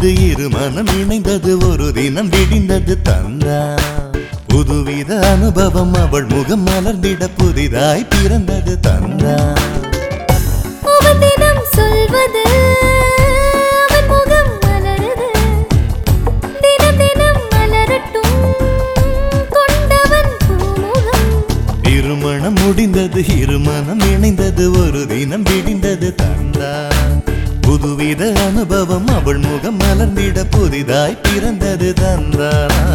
முடிந்தது இரு மனம் இணைந்தது ஒரு தினம் விடிந்தது தந்தா புதுவித அனுபவம் அவள் முகம் மலர்ந்திட புதிதாய் பிறந்தது தந்தா அவன் தினம் சொல்வது அவன் முகம் மலருது தினம் தினம் மலரட்டும் கொண்டவன் பூமுகம் திருமணம் முடிந்தது இருமணம் இணைந்தது ஒரு தினம் விடிந்தது தந்தா புதுவித அனுபவம் அவள் முகம் மலர்ந்திட புதிதாய் பிறந்தது தந்தா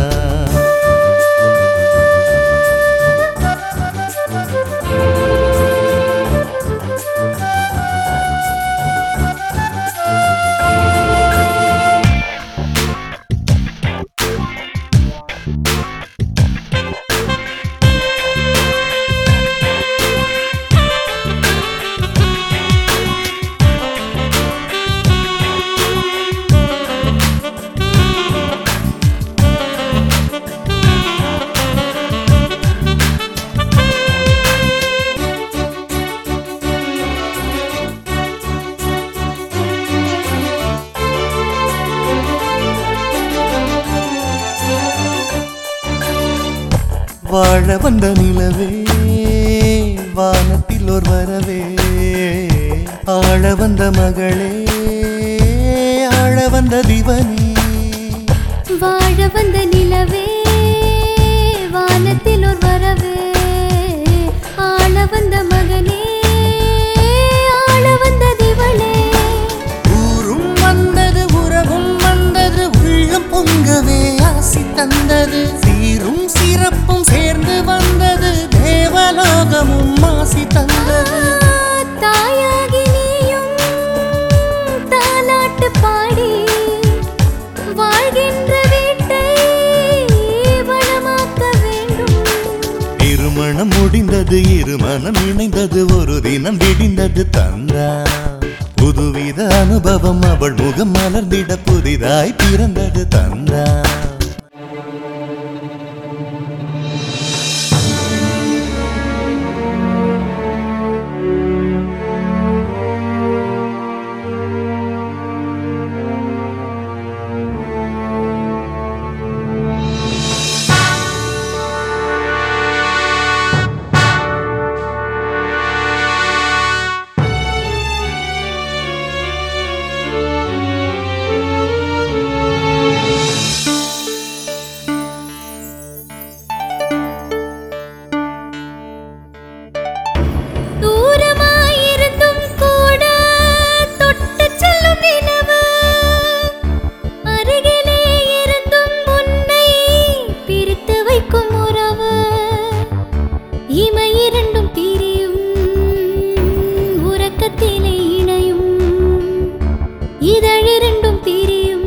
வாழ வந்த நிலவே வானத்தில் ஒரு வரவே ஆழ வந்த மகளே ஆழ வந்த திவனி வாழ வந்த நிலவே வானத்தில் ஒரு வரவே ஆள வந்த மகனே ஆள வந்த திவளே ஊரும் வந்தது உறவும் வந்தது உள்ளம் பொங்கவே ஆசி தந்தது சீரும் சிறப்பும் சேர்ந்து வந்தது தேவலோகமும் ஆசி தந்தது தாயாகி நீயும் தாலாட்டு பாடி வாழ்கின்ற வீட்டை வளமாக்க வேண்டும் திருமணம் முடிந்தது இருமணம் இணைந்தது ஒரு தினம் விடிந்தது தந்தா புதுவித அனுபவம் அவள் முகம் மலர்ந்திட புதிதாய் பிறந்தது தந்தா தூரமாயிருந்தும் கூட தொட்டுச் செல்லும் நிலவு அருகிலே இருந்தும் உன்னை பிரித்து வைக்கும் உறவு இமை இரண்டும் பிரியும் உறக்கத்திலே இணையும் இதழிரண்டும் பிரியும்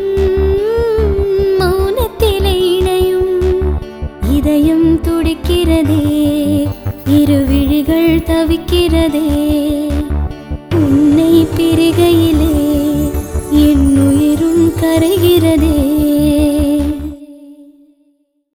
மௌனத்திலே இணையும் இதயம் துடிக்கிறதே இரு விழிகள் தவிக்கிறதே உன்னை பிரிகையிலே என் உயிரும் கரைகிறதே